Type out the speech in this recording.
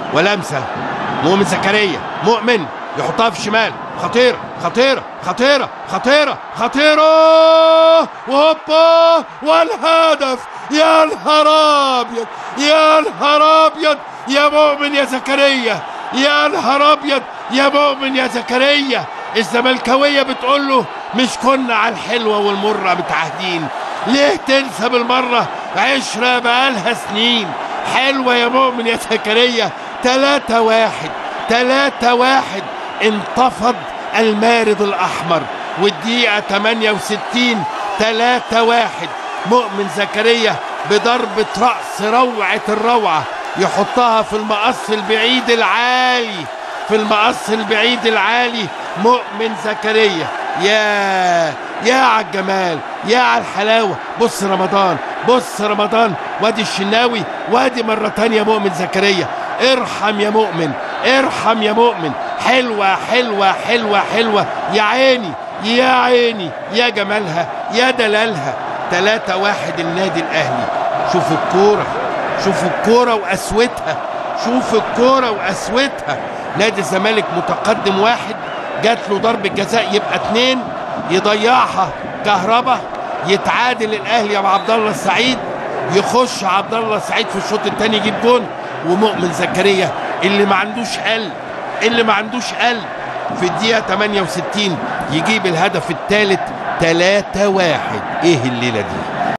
ولمسه مؤمن زكريا مؤمن يحطها في الشمال خطيرة خطيرة خطيرة خطيرة خطيرة وهوبا والهدف يا نهار ابيض يا نهار ابيض يا مؤمن يا زكريا يا نهار ابيض يا مؤمن يا زكريا الزملكاوية بتقول له مش كنا على الحلوة والمرة متعهدين ليه تنسى بالمرة عشرة بقالها سنين حلوة يا مؤمن يا زكريا تلاتة واحد تلاتة واحد انتفض المارد الأحمر والدقيقة 68 تلاتة واحد مؤمن زكريا بضربة رأس روعة الروعة يحطها في المقص البعيد العالي في المقص البعيد العالي مؤمن زكريا يا يا على الجمال يا على الحلاوة بص رمضان بص رمضان وادي الشناوي وادي مرة تانية مؤمن زكريا ارحم يا مؤمن ارحم يا مؤمن حلوة حلوة حلوة حلوة يا عيني يا عيني يا جمالها يا دلالها تلاتة واحد النادي الأهلي شوفوا الكورة شوفوا الكورة وقسوتها شوفوا الكورة وقسوتها نادي الزمالك متقدم واحد جات له ضربة جزاء يبقى اتنين يضيعها كهربا يتعادل الاهلي يا ابو عبد الله السعيد يخش عبد الله السعيد في الشوط الثاني يجيب جون ومؤمن زكريا اللي ما عندوش قلب اللي ما عندوش قلب في الدقيقة 68 يجيب الهدف الثالث 3 واحد ايه الليلة دي